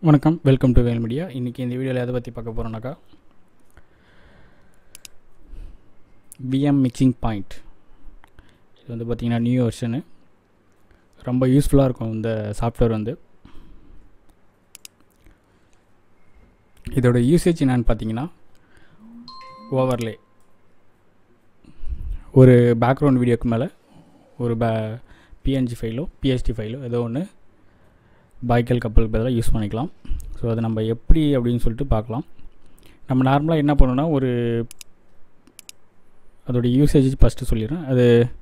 வணக்கம் welcome to Vel media இன்றைக்கி இந்த வீடியோவில் எதை பற்றி பார்க்க போகிறோம்னாக்கா பிஎம் மிக்சிங் பாயிண்ட் இது வந்து பார்த்திங்கன்னா நியூ வெர்ஷனு ரொம்ப யூஸ்ஃபுல்லாக இருக்கும் இந்த சாஃப்ட்வேர் வந்து இதோட யூசேஜ் என்னன்னு பார்த்தீங்கன்னா ஓவர்லே ஒரு பேக்ரவுண்ட் வீடியோக்கு மேலே ஒரு பே பிஎன்ஜி ஃபைலோ பிஎஸ்டி ஃபைலோ ஏதோ ஒன்று பாய்க்கல் கப்பலுக்கு பதிலாக யூஸ் பண்ணிக்கலாம் ஸோ அதை நம்ம எப்படி அப்படின்னு சொல்லிட்டு பார்க்கலாம் நம்ம நார்மலாக என்ன பண்ணோன்னா ஒரு அதோடைய யூசேஜ் ஃபஸ்ட்டு சொல்லிடுறேன் அது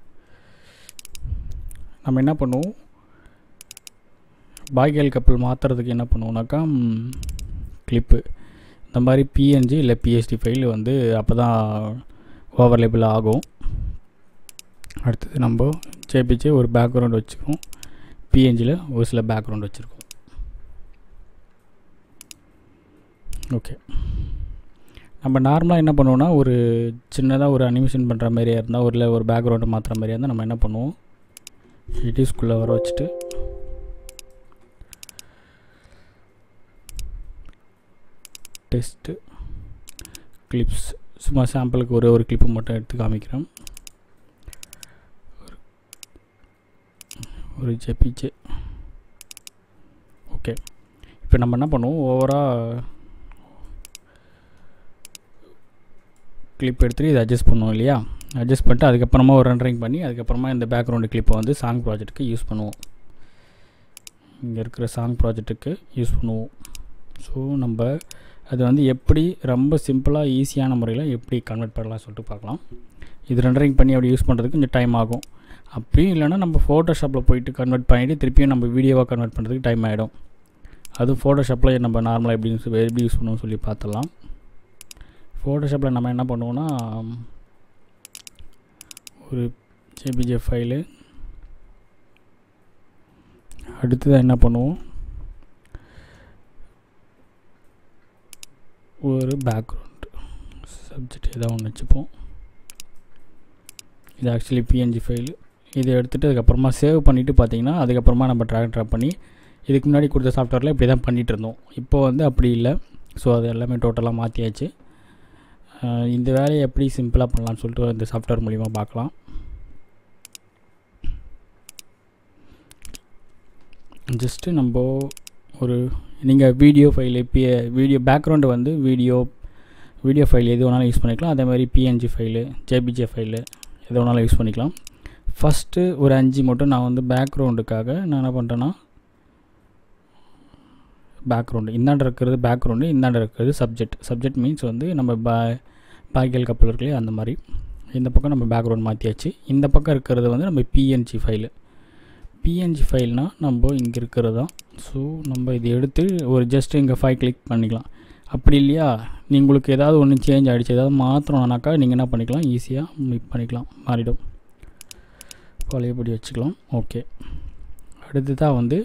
நம்ம என்ன பண்ணுவோம் பாய்க்கல் கப்பல் மாற்றுறதுக்கு என்ன பண்ணுவோம்னாக்கா கிளிப்பு இந்த மாதிரி பிஎன்ஜி இல்லை பிஎஸ்டி ஃபைல் வந்து அப்போ தான் ஓவர்லேபிள் ஆகும் அடுத்தது நம்ம ஜேபிஜே ஒரு பேக்ரவுண்ட் வச்சுக்கோம் பிஎன்ஜியில் ஒரு சில பேக்ரவுண்ட் வச்சுருக்கோம் ஓகே நம்ம நார்மலாக என்ன பண்ணுவோன்னா ஒரு சின்னதாக ஒரு அனிமேஷன் பண்ணுற மாதிரியாக இருந்தால் ஒரு ஒரு பேக்ரவுண்டை மாற்றுற மாதிரியாக இருந்தால் நம்ம என்ன பண்ணுவோம் எடிஸ்குள்ளே வர வச்சுட்டு டெஸ்ட்டு கிளிப்ஸ் சும்மா சாம்பிளுக்கு ஒரு ஒரு கிளிப்பு மட்டும் எடுத்து காமிக்கிறேன் ஒரு ஜெபிஜே ஓகே இப்போ நம்ம என்ன பண்ணுவோம் ஓவராக கிளிப் எடுத்துகிட்டு இதை அட்ஜஸ்ட் பண்ணுவோம் இல்லையா அட்ஜஸ்ட் பண்ணிட்டு அதுக்கப்புறமா ஒரு ரெண்டரிங் பண்ணி அதுக்கப்புறமா இந்த பேக்ரவுண்டு கிளிப்பை வந்து சாங் ப்ராஜெக்ட்டுக்கு யூஸ் பண்ணுவோம் இங்கே இருக்கிற சாங் ப்ராஜெக்ட்டுக்கு யூஸ் பண்ணுவோம் ஸோ நம்ம அது வந்து எப்படி ரொம்ப சிம்பிளாக ஈஸியான முறையில் எப்படி கன்வெர்ட் பண்ணலாம் சொல்லிட்டு பார்க்கலாம் இது ரெண்டரிங் பண்ணி அப்படி யூஸ் பண்ணுறதுக்கு கொஞ்சம் டைம் ஆகும் அப்படியும் இல்லைனா நம்ம ஃபோட்டோஷாப்பில் போயிட்டு கன்வெர்ட் பண்ணிவிட்டு திருப்பியும் நம்ம வீடியோவாக கன்வெர்ட் பண்ணுறதுக்கு டைம் ஆகிடும் அதுவும் ஃபோட்டோஷாப்பில் நம்ம நார்மலாக எப்படி யூஸ் எப்படி யூஸ் பண்ணுவோம் சொல்லி பார்த்துடலாம் ஃபோட்டோஷாப்பில் நம்ம என்ன பண்ணுவோன்னா ஒரு ஜேபிஜே ஃபைலு அடுத்ததாக என்ன பண்ணுவோம் ஒரு பேக்ரவுண்டு சப்ஜெக்ட் ஏதாவது ஒன்று வச்சுப்போம் இது ஆக்சுவலி பிஎன்ஜி ஃபைலு இதை எடுத்துகிட்டு அதுக்கப்புறமா சேவ் பண்ணிவிட்டு பார்த்தீங்கன்னா அதுக்கப்புறமா நம்ம ட்ராக் ட்ராப் பண்ணி இதுக்கு முன்னாடி கொடுத்த சாஃப்ட்வேரில் இப்படி தான் பண்ணிகிட்டு இருந்தோம் இப்போ வந்து அப்படி இல்லை ஸோ அது எல்லாமே டோட்டலாக மாற்றியாச்சு இந்த வேலையை எப்படி சிம்பிளாக பண்ணலான்னு சொல்லிட்டு இந்த சாஃப்ட்வேர் மூலிமா பார்க்கலாம் ஜஸ்ட்டு நம்ம ஒரு நீங்கள் வீடியோ ஃபைலு பி வீடியோ பேக்ரவுண்டு வந்து வீடியோ வீடியோ ஃபைல் எது வேணாலும் யூஸ் பண்ணிக்கலாம் அதே மாதிரி பிஎன்ஜி ஃபைலு ஜேபிஜே ஃபைலு எது வேணாலும் யூஸ் பண்ணிக்கலாம் ஃபஸ்ட்டு ஒரு அஞ்சு மட்டும் நான் வந்து பேக்ரவுண்டுக்காக நான் என்ன பண்ணுறேன்னா பேக்ரவுண்டு இந்தாண்ட இருக்கிறது பேக்ரவுண்டு இந்தாண்ட இருக்கிறது சப்ஜெக்ட் சப்ஜெக்ட் மீன்ஸ் வந்து நம்ம பா பாய்க்கல் கப்பல் இருக்குல்லையே அந்த மாதிரி இந்த பக்கம் நம்ம பேக்ரவுண்ட் மாற்றியாச்சு இந்த பக்கம் இருக்கிறது வந்து நம்ம பிஎன்ஜி ஃபைலு பிஎன்ஜி ஃபைல்னால் நம்ம இங்கே இருக்கிறது தான் ஸோ நம்ம இதை எடுத்து ஒரு ஜஸ்ட் இங்கே ஃபைல் கிளிக் பண்ணிக்கலாம் அப்படி இல்லையா உங்களுக்கு ஏதாவது ஒன்று சேஞ்ச் ஆகிடுச்சு ஏதாவது மாற்றணும்னாக்கா நீங்கள் என்ன பண்ணிக்கலாம் ஈஸியாக மிக் பண்ணிக்கலாம் மாறிடும் பழையபடி வச்சுக்கலாம் ஓகே அடுத்ததாக வந்து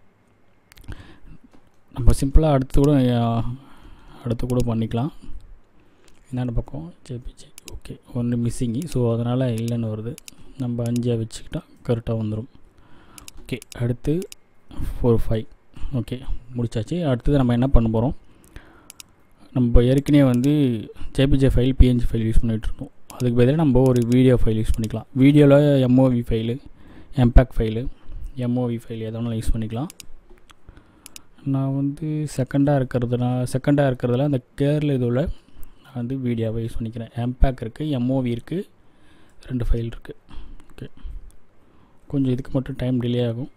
நம்ம சிம்பிளாக அடுத்து கூட அடுத்து கூட பண்ணிக்கலாம் என்னென்ன பக்கம் ஜேபிஜி ஓகே ஒன்று மிஸ்ஸிங்கு ஸோ அதனால் இல்லைன்னு வருது நம்ம அஞ்சாக வச்சுக்கிட்டால் கரெக்டாக வந்துடும் ஓகே அடுத்து ஃபோர் ஃபைவ் ஓகே முடிச்சாச்சு அடுத்தது நம்ம என்ன பண்ண போகிறோம் நம்ம ஏற்கனவே வந்து JPG file PNG file use பண்ணிகிட்டு இருந்தோம் அதுக்கு பதிலாக நம்ம ஒரு வீடியோ ஃபைல் யூஸ் பண்ணிக்கலாம் வீடியோவில் MOV file MPEG file MOV file எதனாலும் யூஸ் பண்ணிக்கலாம் நான் வந்து செகண்டாக இருக்கிறதுனா செகண்டாக இருக்கிறதுல அந்த கேரில் இதுவில் நான் வந்து வீடியோவை யூஸ் பண்ணிக்கிறேன் எம்பேக் இருக்குது எம்ஓவி இருக்குது ரெண்டு ஃபைல் இருக்குது ஓகே கொஞ்சம் இதுக்கு மட்டும் டைம் டிலே ஆகும்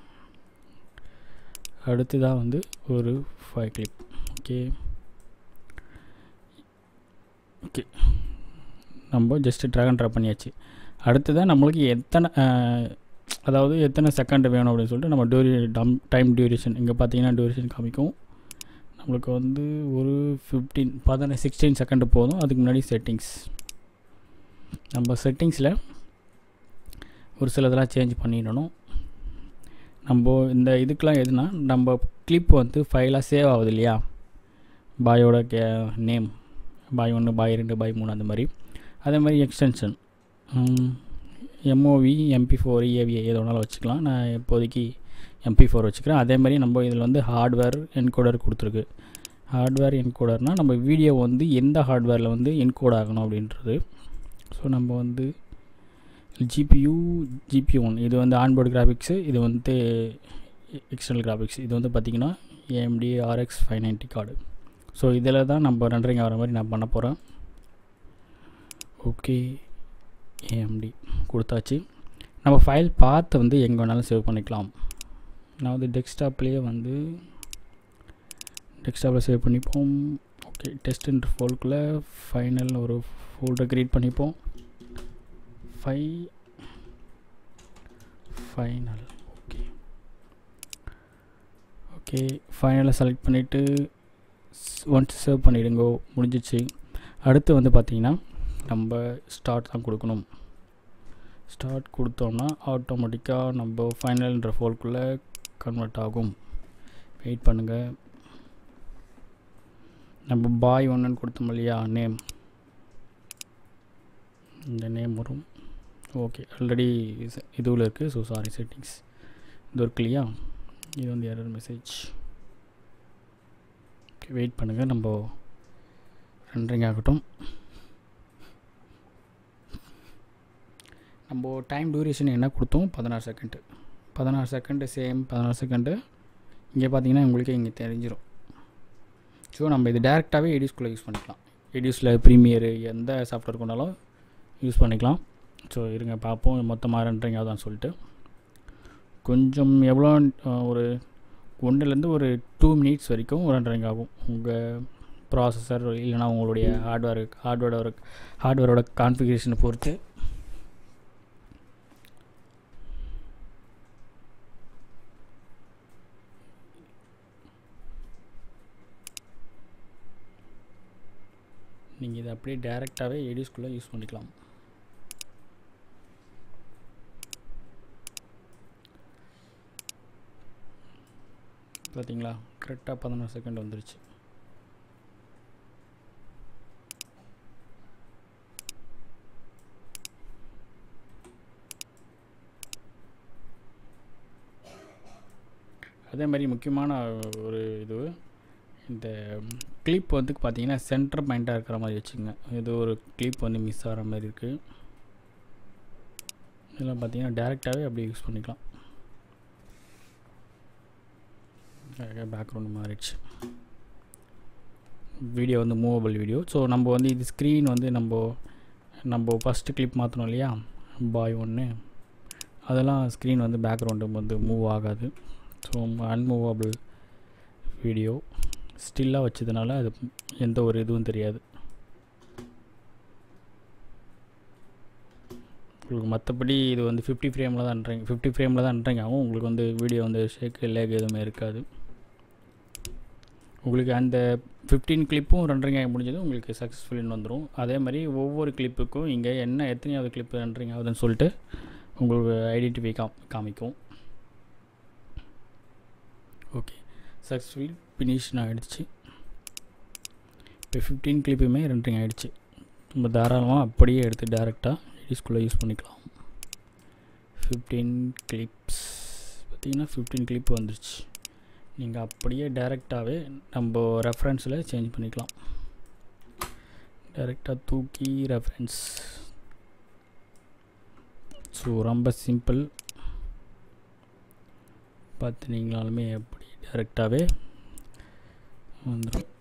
அடுத்ததாக வந்து ஒரு ஃபைவ் கிளிப் ஓகே ஓகே நம்ம ஜஸ்ட்டு ட்ராக் அண்ட் ட்ராப் பண்ணியாச்சு அடுத்ததாக நம்மளுக்கு எத்தனை அதாவது எத்தனை செகண்ட் வேணும் அப்படின்னு சொல்லிட்டு நம்ம டியூரி டம் டைம் டியூரேஷன் இங்கே பார்த்தீங்கன்னா டியூரேஷன் காமிக்கும் நம்மளுக்கு வந்து ஒரு ஃபிஃப்டீன் பதினஞ்சு சிக்ஸ்டீன் செகண்டு போதும் அதுக்கு முன்னாடி செட்டிங்ஸ் நம்ம செட்டிங்ஸில் ஒரு சில இதெல்லாம் சேஞ்ச் பண்ணிடணும் நம்ம இந்த இதுக்கெலாம் எதுனா நம்ம கிளிப் வந்து ஃபைலாக சேவ் ஆகுது இல்லையா பாயோட கே நேம் பாய் ஒன்று பாய் ரெண்டு பாய் மூணு அந்த மாதிரி அதே மாதிரி extension MOV MP four AVI எது வேணாலும் வச்சுக்கலாம் நான் இப்போதைக்கு எம்பி ஃபோர் வச்சுக்கிறேன் அதே மாதிரி நம்ம இதில் வந்து ஹார்ட்வேர் என்கோடர் கொடுத்துருக்கு ஹார்ட்வேர் என்கோடர்னால் நம்ம வீடியோ வந்து எந்த ஹார்ட்வேரில் வந்து என்கோட் ஆகணும் அப்படின்றது ஸோ நம்ம வந்து ஜிபியூ ஜிபி ஒன் இது வந்து ஆன்போர்டு கிராஃபிக்ஸு இது வந்து எக்ஸ்டர்னல் கிராஃபிக்ஸ் இது வந்து பார்த்திங்கன்னா AMD RX five ninety card so இதில் தான் நம்ம ரெண்டரிங் ஆகிற மாதிரி நான் பண்ண போகிறேன் ஓகே ஏஎம்டி கொடுத்தாச்சு நம்ம ஃபைல் பார்த்து வந்து எங்கே வேணாலும் சேவ் பண்ணிக்கலாம் நான் வந்து டெஸ்க்டாப்லேயே வந்து டெஸ்க்டாப்பில் சேவ் பண்ணிப்போம் ஓகே டெஸ்ட்ன்ற ஃபோல்குள்ளே ஃபைனல் ஒரு ஃபோல்டர் க்ரியேட் பண்ணிப்போம் ஃபை ஃபைனல் ஓகே ஓகே ஃபைனலை செலக்ட் பண்ணிவிட்டு ஒன்ஸ் சேவ் பண்ணிவிடுங்க முடிஞ்சிச்சு அடுத்து வந்து பார்த்திங்கன்னா நம்ம ஸ்டார்ட் தான் கொடுக்கணும் ஸ்டார்ட் கொடுத்தோம்னா ஆட்டோமேட்டிக்காக நம்ம ஃபைனல்ன்ற ஃபோல்குள்ளே கன்வெர்ட் ஆகும் வெயிட் பண்ணுங்கள் நம்ம பாய் ஒன்றுன்னு கொடுத்தோம் இல்லையா நேம் இந்த நேம் வரும் ஓகே ஆல்ரெடி இதுவில் இருக்குது ஸோ சாரி செட்டிங்ஸ் இது இருக்கு இல்லையா இது வந்து எரர் மெசேஜ் ஓகே வெயிட் பண்ணுங்கள் நம்ம ரெண்டரிங் ஆகட்டும் நம்ம டைம் டூரேஷன் என்ன கொடுத்தோம் பதினாறு செகண்டு பதினாறு செகண்டு சேம் பதினாறு செகண்டு இங்கே பார்த்தீங்கன்னா உங்களுக்கு இங்கே தெரிஞ்சிடும் ஸோ நம்ம இது டேரெக்டாகவே எடியூஸ்குள்ளே யூஸ் பண்ணிக்கலாம் எடியூஸில் ப்ரீமியரு எந்த சாஃப்ட்வேர் கொண்டாலும் யூஸ் பண்ணிக்கலாம் ஸோ இருங்க பார்ப்போம் மொத்தமாக ரெண்டரிங் ஆகுதான்னு சொல்லிட்டு கொஞ்சம் எவ்வளோ ஒரு ஒன்றுலேருந்து ஒரு டூ மினிட்ஸ் வரைக்கும் ரெண்டரிங் ஆகும் உங்கள் ப்ராசஸர் இல்லைனா உங்களுடைய ஹார்ட்வேர் ஹார்ட்வேரோட ஹார்ட்வேரோட கான்ஃபிகரேஷனை பொறுத்து நீங்கள் இதை அப்படியே டேரெக்டாகவே எடியூஸ்குள்ளே யூஸ் பண்ணிக்கலாம் பார்த்தீங்களா கரெக்டாக பதினாறு செகண்ட் வந்துருச்சு அதே மாதிரி முக்கியமான ஒரு இது இந்த கிளிப் வந்து பார்த்தீங்கன்னா சென்டர் பாயிண்ட்டாக இருக்கிற மாதிரி வச்சுங்க இது ஒரு கிளிப் வந்து மிஸ் ஆகிற மாதிரி இருக்குது இதெல்லாம் பார்த்தீங்கன்னா டேரெக்டாகவே அப்படி யூஸ் பண்ணிக்கலாம் பேக்ரவுண்டு மாறிடுச்சு வீடியோ வந்து மூவபிள் வீடியோ ஸோ நம்ம வந்து இது ஸ்க்ரீன் வந்து நம்ம நம்ம ஃபஸ்ட்டு கிளிப் மாற்றணும் இல்லையா பாய் ஒன்று அதெல்லாம் ஸ்க்ரீன் வந்து பேக்ரவுண்டு வந்து மூவ் ஆகாது ஸோ அன்மூவபிள் வீடியோ ஸ்டில்லாக வச்சதுனால அது எந்த ஒரு இதுவும் தெரியாது உங்களுக்கு மற்றபடி இது வந்து ஃபிஃப்டி ஃப்ரேமில் தான்ன்றீங்க ஃபிஃப்டி ஃப்ரேமில் தான்ன்றீங்க ஆகும் உங்களுக்கு வந்து வீடியோ வந்து ஷேக்கு லேக் எதுவுமே இருக்காது உங்களுக்கு அந்த ஃபிஃப்டீன் கிளிப்பும் ரெண்டரிங் ஆகி முடிஞ்சது உங்களுக்கு சக்ஸஸ்ஃபுல்னு வந்துடும் அதே மாதிரி ஒவ்வொரு கிளிப்புக்கும் இங்கே என்ன எத்தனையாவது கிளிப்பு ரெண்டரிங் ஆகுதுன்னு சொல்லிட்டு உங்களுக்கு ஐடென்டிஃபை காம் காமிக்கும் ஓகே சக்ஸஸ்ஃபுல்லி ஃபினிஷ் ஆகிடுச்சு இப்போ ஃபிஃப்டீன் கிளிப்புமே ரெண்டரிங் ஆகிடுச்சு நம்ம தாராளமாக அப்படியே எடுத்து டேரெக்டாக எடிஸ்குள்ளே யூஸ் பண்ணிக்கலாம் ஃபிஃப்டீன் கிளிப்ஸ் பார்த்திங்கன்னா ஃபிஃப்டீன் கிளிப் வந்துருச்சு நீங்கள் அப்படியே டேரெக்டாகவே நம்ம ரெஃபரன்ஸில் சேஞ்ச் பண்ணிக்கலாம் டேரெக்டாக தூக்கி ரெஃபரன்ஸ் ஸோ ரொம்ப சிம்பிள் பார்த்துனீங்களாலுமே எப்படி டேரெக்டாகவே வந்துடும்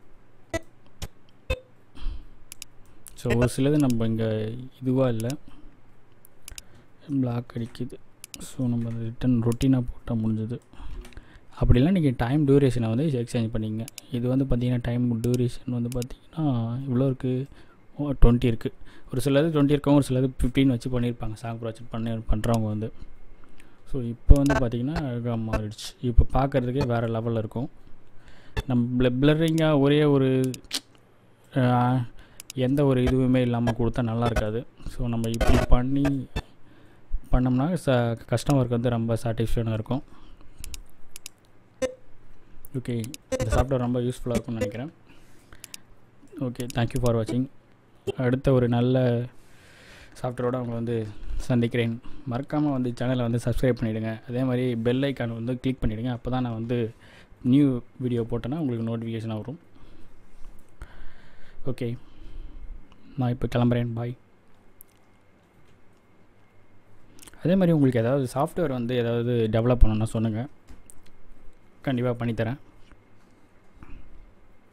ஸோ ஒரு சிலது நம்ம இங்கே இதுவாக இல்லை பிளாக் அடிக்குது ஸோ நம்ம ரிட்டன் ரொட்டீனாக போட்டால் முடிஞ்சது அப்படிலாம் நீங்கள் டைம் டியூரேஷனை வந்து எக்ஸ்சேஞ்ச் பண்ணிங்க இது வந்து பார்த்திங்கன்னா டைம் டியூரேஷன் வந்து பார்த்திங்கன்னா இவ்வளோ இருக்குது டுவெண்ட்டி இருக்குது ஒரு சிலது டுவெண்ட்டி இருக்கும் ஒரு சிலது ஃபிஃப்டீன் வச்சு பண்ணியிருப்பாங்க சாங் ப்ராஜெக்ட் பண்ணி பண்ணுறவங்க வந்து ஸோ இப்போ வந்து பார்த்திங்கன்னா அழகாக மாறிடுச்சு இப்போ பார்க்குறதுக்கே வேறு லெவலில் இருக்கும் நம்ம பிளரிங்காக ஒரே ஒரு எந்த ஒரு இதுவுமே இல்லாமல் கொடுத்தா நல்லா இருக்காது ஸோ நம்ம இப்படி பண்ணி பண்ணோம்னா ச கஸ்டமருக்கு வந்து ரொம்ப சாட்டிஸ்ஃபைடாக இருக்கும் ஓகே இந்த சாஃப்ட்வேர் ரொம்ப யூஸ்ஃபுல்லாக இருக்கும்னு நினைக்கிறேன் ஓகே தேங்க்யூ ஃபார் வாட்சிங் அடுத்த ஒரு நல்ல சாஃப்ட்வேரோடு அவங்க வந்து சந்திக்கிறேன் மறக்காமல் வந்து சேனலை வந்து சப்ஸ்கிரைப் பண்ணிவிடுங்க அதே மாதிரி பெல் ஐக்கான் வந்து கிளிக் பண்ணிவிடுங்க அப்போ தான் நான் வந்து நியூ வீடியோ போட்டேன்னா உங்களுக்கு நோட்டிஃபிகேஷனாக வரும் ஓகே நான் இப்போ கிளம்புறேன் பாய் அதே மாதிரி உங்களுக்கு ஏதாவது சாஃப்ட்வேர் வந்து ஏதாவது டெவலப் பண்ணணும்னா சொல்லுங்கள் கண்டிப்பாக பண்ணித்தரேன்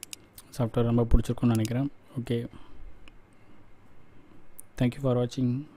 சாஃப்ட்வேர் ரொம்ப பிடிச்சிருக்குன்னு நினைக்கிறேன் ஓகே தேங்க்யூ ஃபார் வாட்சிங்